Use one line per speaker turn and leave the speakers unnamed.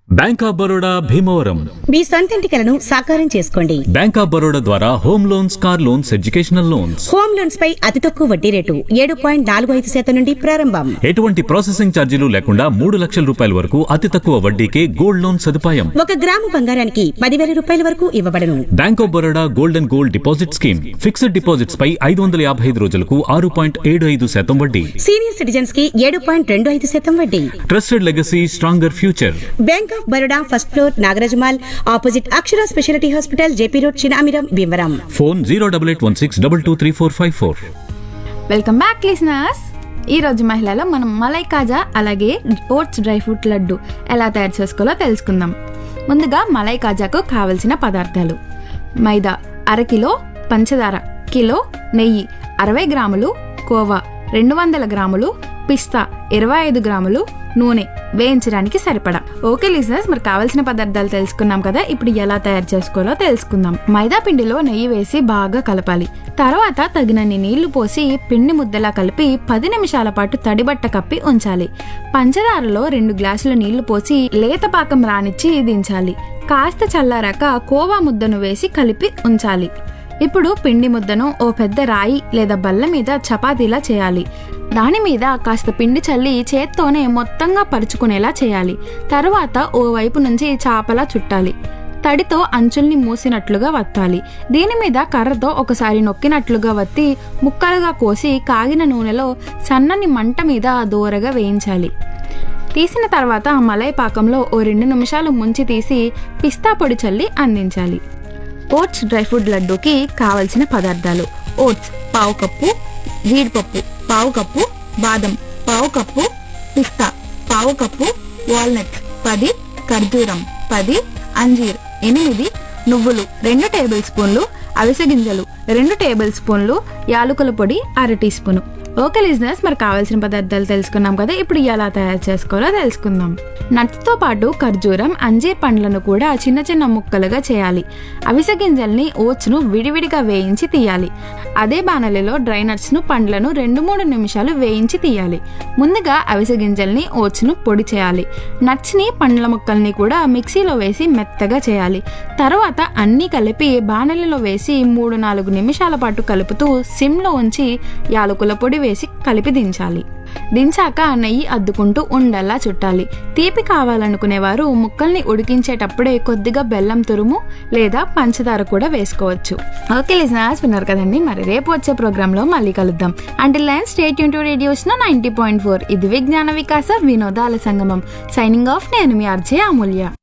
bank of Baroda Bhimavaram
మీ సొంతింటి కలను సాకారం చేసుకోండి
బ్యాంక్ ఆఫ్ బరోడా ద్వారా home loans car loans educational loans
home loans పై అతి తక్కువ వడ్డీ రేటు ఏడు పాయింట్ నాలుగు ఐదు శాతం నుండి ప్రారంభం
ఎటువంటి ప్రాసెసింగ్ ఛార్జీలు లేకుండా మూడు లక్షల రూపాయల వరకు అతి తక్కువ వడ్డీకే గోల్డ్ లోన్ సదుపాయం
ఒక గ్రాము బంగారానికి పదివేల రూపాయల వరకు ఇవ్వబడను
bank of Baroda gold and gold deposit scheme fixed deposits పై ఐదు వందల యాభై ఐదు రోజులకు ఆరు పాయింట్ ఏడు ఐదు శాతం వడ్డీ
సీనియర్ సిటిజన్స్ కి ఏడు పాయింట్ రెండు ఐదు శాతం వడ్డీ
trusted legacy stronger future
bank of Baroda first floor నాగరాజమాల్ opposite Akshara speciality hospital JP road Chinamiram Bhimavaram
phone zero double eight one six double two three four five four
welcome back listeners ఈ రోజు మహిళలో మనం మలై కాజా అలాగే ఓట్స్ డ్రై ఫ్రూట్ లడ్డు ఎలా తయారు చేసుకోవాలో తెలుసుకుందాం ముందుగా మలై కాజాకు కావలసిన పదార్థాలు మైదా అరకిలో పంచదార కిలో నెయ్యి అరవై గ్రాములు కోవా రెండు వందల గ్రాములు పిస్తా ఇరవై ఐదు గ్రాములు నూనె వేయించడానికి సరిపడా ఓకే లిజనర్స్ మరి కావాల్సిన పదార్థాలు తెలుసుకున్నాం కదా ఇప్పుడు ఎలా తయారు చేసుకోవాలో తెలుసుకుందాం మైదా పిండిలో నెయ్యి వేసి బాగా కలపాలి తర్వాత తగినన్ని నీళ్లు పోసి పిండి ముద్దలా కలిపి పది నిమిషాల పాటు తడిబట్ట కప్పి ఉంచాలి పంచదారలో రెండు గ్లాసుల నీళ్లు పోసి లేత పాకం రానిచ్చి దించాలి కాస్త చల్లారాక కోవా ముద్దను వేసి కలిపి ఉంచాలి ఇప్పుడు పిండి ముద్దను ఓ పెద్ద రాయి లేదా బల్ల మీద చపాతీలా చేయాలి దాని మీద కాస్త పిండి చల్లి చేత్తోనే మొత్తంగా పరుచుకునేలా చేయాలి తరువాత ఓ వైపు నుంచి చాపలా చుట్టాలి తడితో అంచుల్ని మూసినట్లుగా వత్తాలి దీని మీద కర్రతో ఒకసారి నొక్కినట్లుగా వత్తి ముక్కలుగా కోసి కాగిన నూనెలో సన్నని మంట మీద దూరగా వేయించాలి తీసిన తర్వాత మలై పాకంలో ఓ రెండు నిమిషాలు ముంచి తీసి పిస్తా పొడి చల్లి అందించాలి ఓట్స్ డ్రై ఫ్రూట్ లడ్డూకి కావలసిన పదార్థాలు ఓట్స్ పావు కప్పు జీడిపప్పు పావు కప్పు బాదం పావు కప్పు పిస్తా పావు కప్పు వాల్నట్ పది ఖర్జూరం పది అంజీర్ ఎనిమిది నువ్వులు రెండు టేబుల్ స్పూన్లు అవిసె గింజలు రెండు టేబుల్ స్పూన్లు యాలకుల పొడి అర టీ స్పూను ఓకే లిజినెస్ మరి కావాల్సిన పదార్థాలు తెలుసుకున్నాం కదా ఇప్పుడు ఎలా తయారు చేసుకోవాలో తెలుసుకుందాం నట్స్ తో పాటు ఖర్జూరం అంజీర్ పండ్లను కూడా చిన్న చిన్న ముక్కలుగా చేయాలి అవిసె గింజల్ని ఓట్స్ ను విడివిడిగా వేయించి తీయాలి అదే బాణలిలో డ్రై నట్స్ ను పండ్లను రెండు మూడు నిమిషాలు వేయించి తీయాలి ముందుగా అవిసె గింజల్ని ఓట్స్ ను పొడి చేయాలి నట్స్ ని పండ్ల ముక్కల్ని కూడా మిక్సీలో వేసి మెత్తగా చేయాలి తర్వాత అన్నీ కలిపి బాణలిలో వేసి మూడు నాలుగు నిమిషాల పాటు కలుపుతూ సిమ్లో ఉంచి యాలకుల పొడి వేసి కలిపి దించాలి దించాక నెయ్యి అద్దుకుంటూ ఉండల్లా చుట్టాలి తీపి కావాలనుకునేవారు ముక్కల్ని ఉడికించేటప్పుడే కొద్దిగా బెల్లం తురుము లేదా పంచదార కూడా వేసుకోవచ్చు ఓకే లిజనర్స్ విన్నారు కదండి మరి రేపు వచ్చే ప్రోగ్రామ్ లో మళ్ళీ కలుద్దాం అంటే లైన్ స్టేట్ యూన్ to radios ninety point four ఇది విజ్ఞాన వికాస వినోదాల సంగమం సైనింగ్ ఆఫ్ నేను మీ అర్జే అమూల్య